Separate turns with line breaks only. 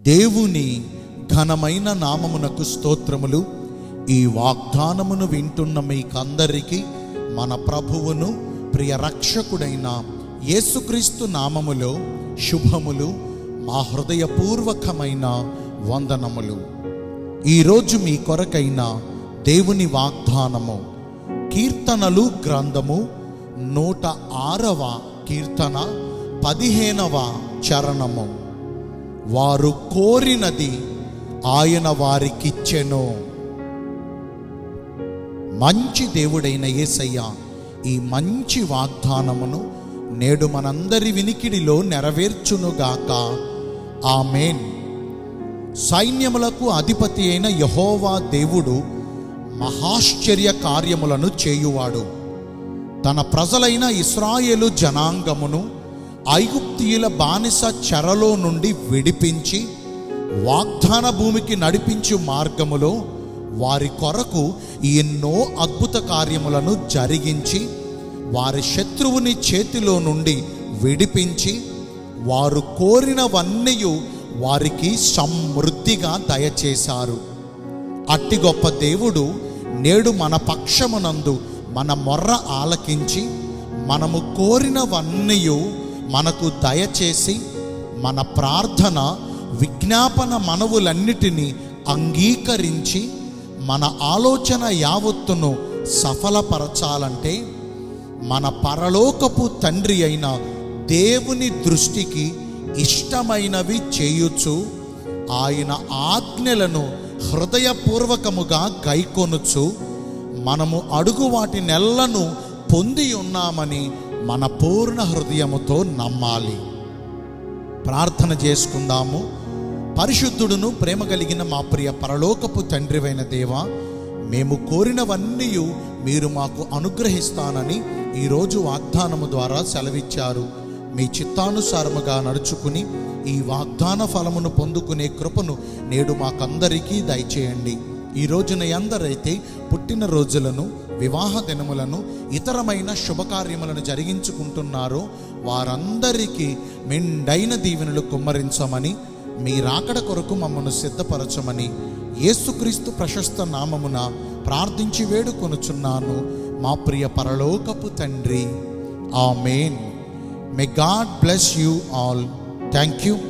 దేవుని ఘనమైన నామమునకు స్తోత్రములు ఈ వాగ్దానమును వింటున్న మీకందరికీ మన ప్రభువును ప్రియ రక్షకుడైన యేసుక్రీస్తు నామములో శుభములు మా హృదయపూర్వకమైన వందనములు ఈరోజు మీ కొరకైన దేవుని వాగ్దానము కీర్తనలు గ్రంథము నూట ఆరవ కీర్తన పదిహేనవ చరణము వారు కోరినది ఆయన వారికిచ్చెను మంచి దేవుడైన యేసయ్య ఈ మంచి వాగ్దానమును నేడు మనందరి వినికిడిలో నెరవేర్చునుగాక ఆమెన్ సైన్యములకు అధిపతి అయిన యహోవా దేవుడు మహాశ్చర్య కార్యములను చేయువాడు తన ప్రజలైన ఇస్రాయేలు జనాంగమును ఐగుప్తీయుల బానిస చెరలో నుండి విడిపించి వాగ్దాన భూమికి నడిపించు మార్గములో వారి కొరకు ఎన్నో అద్భుత కార్యములను జరిగించి వారి శత్రువుని చేతిలో నుండి విడిపించి వారు కోరినవన్నీ వారికి సమృద్ధిగా దయచేశారు అట్టి గొప్ప దేవుడు నేడు మన పక్షమునందు మన మొర్ర ఆలకించి మనము కోరినవన్నీ మనకు దయచేసి మన ప్రార్థన విజ్ఞాపన మనవులన్నిటినీ అంగీకరించి మన ఆలోచన యావత్తును సఫలపరచాలంటే మన పరలోకపు తండ్రి అయిన దేవుని దృష్టికి ఇష్టమైనవి చేయుచు ఆయన ఆజ్ఞలను హృదయపూర్వకముగా గైకొనుచు మనము అడుగు వాటి నెల్లను పొంది ఉన్నామని మన పూర్ణ హృదయముతో నమ్మాలి ప్రార్థన చేసుకుందాము పరిశుద్ధుడును ప్రేమ కలిగిన మా ప్రియ పరలోకపు తండ్రివైన దేవ మేము కోరినవన్నీ మీరు మాకు అనుగ్రహిస్తానని ఈరోజు వాగ్దానము ద్వారా సెలవిచ్చారు మీ చిత్తానుసారముగా నడుచుకుని ఈ వాగ్దాన ఫలమును పొందుకునే కృపను నేడు మాకందరికీ దయచేయండి ఈ రోజున ఎందరైతే పుట్టిన రోజులను వివాహ దినములను ఇతరమైన శుభకార్యములను జరిగించుకుంటున్నారో వారందరికీ మెండైన దీవెనలు కుమ్మరించమని మీ రాకడ కొరకు మమ్మను సిద్ధపరచమని యేసుక్రీస్తు ప్రశస్త నామమున ప్రార్థించి వేడుకొనుచున్నాను మా ప్రియ పరలోకపు తండ్రి amen may God bless you all thank you